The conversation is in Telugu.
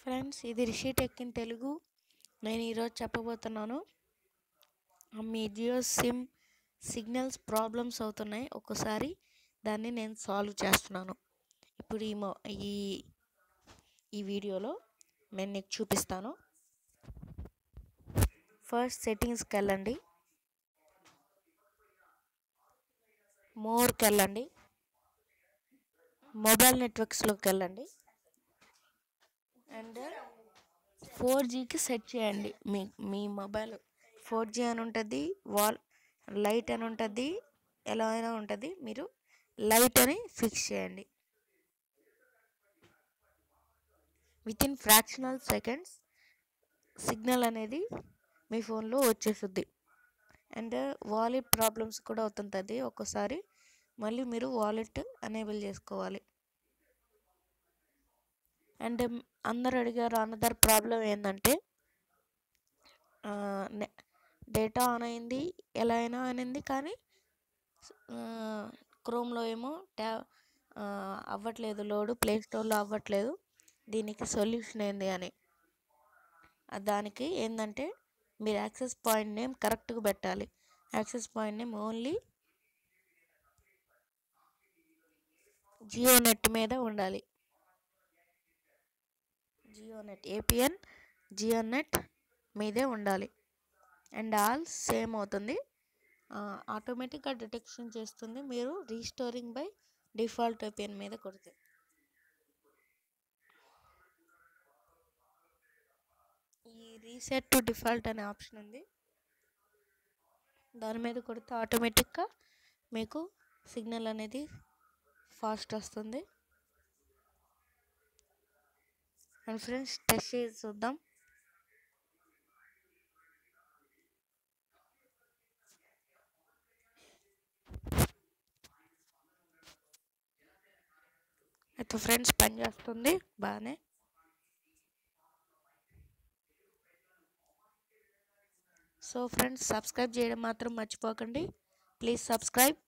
ఫ్రెండ్స్ ఇది రిషి టెక్ ఇన్ తెలుగు నేను ఈరోజు చెప్పబోతున్నాను ఆ మీ జియో సిమ్ సిగ్నల్స్ ప్రాబ్లమ్స్ అవుతున్నాయి ఒక్కసారి దాన్ని నేను సాల్వ్ చేస్తున్నాను ఇప్పుడు ఈ మొ ఈ ఈ వీడియోలో నేను నీకు చూపిస్తాను ఫస్ట్ సెట్టింగ్స్కి వెళ్ళండి మోర్కి వెళ్ళండి మొబైల్ నెట్వర్క్స్లోకి వెళ్ళండి అండ్ ఫోర్ జీకి సెట్ చేయండి మీ మీ మొబైల్ ఫోర్ జీ అని ఉంటుంది వాల్ లైట్ అని ఉంటుంది ఎలా అయినా ఉంటుంది మీరు లైట్ అని ఫిక్స్ చేయండి with in fractional seconds signal అనేది మీ ఫోన్లో వచ్చేస్తుంది అండ్ వాలెట్ ప్రాబ్లమ్స్ కూడా అవుతుంటుంది ఒక్కోసారి మళ్ళీ మీరు వాలెట్ అనేబుల్ చేసుకోవాలి అండ్ అందరు అడిగారు అనదర్ ప్రాబ్లం ఏంటంటే డేటా ఆన్ అయింది ఎలా అయినా అనింది కానీ క్రోమ్లో ఏమో ట్యా అవ్వట్లేదు లోడు ప్లే స్టోర్లో అవ్వట్లేదు దీనికి సొల్యూషన్ ఏంది అని దానికి ఏంటంటే మీరు యాక్సెస్ పాయింట్ నేమ్ కరెక్ట్గా పెట్టాలి access point name only Jio net మీద ఉండాలి Jio net APN Jio net మీదే ఉండాలి అండ్ ఆల్ సేమ్ అవుతుంది ఆటోమేటిక్గా డిటెక్షన్ చేస్తుంది మీరు రీస్టోరింగ్ బై డిఫాల్ట్ ఏపీఎన్ మీద కొడితే ఈ రీసెట్ టు డిఫాల్ట్ అనే ఆప్షన్ ఉంది దాని మీద కొడితే ఆటోమేటిక్గా మీకు సిగ్నల్ అనేది ఫాస్ట్ వస్తుంది అండ్ ఫ్రెండ్స్ టెస్ట్ చేసి చూద్దాం అయితే ఫ్రెండ్స్ పని చేస్తుంది బాగానే సో ఫ్రెండ్స్ సబ్స్క్రైబ్ చేయడం మాత్రం మర్చిపోకండి ప్లీజ్ సబ్స్క్రైబ్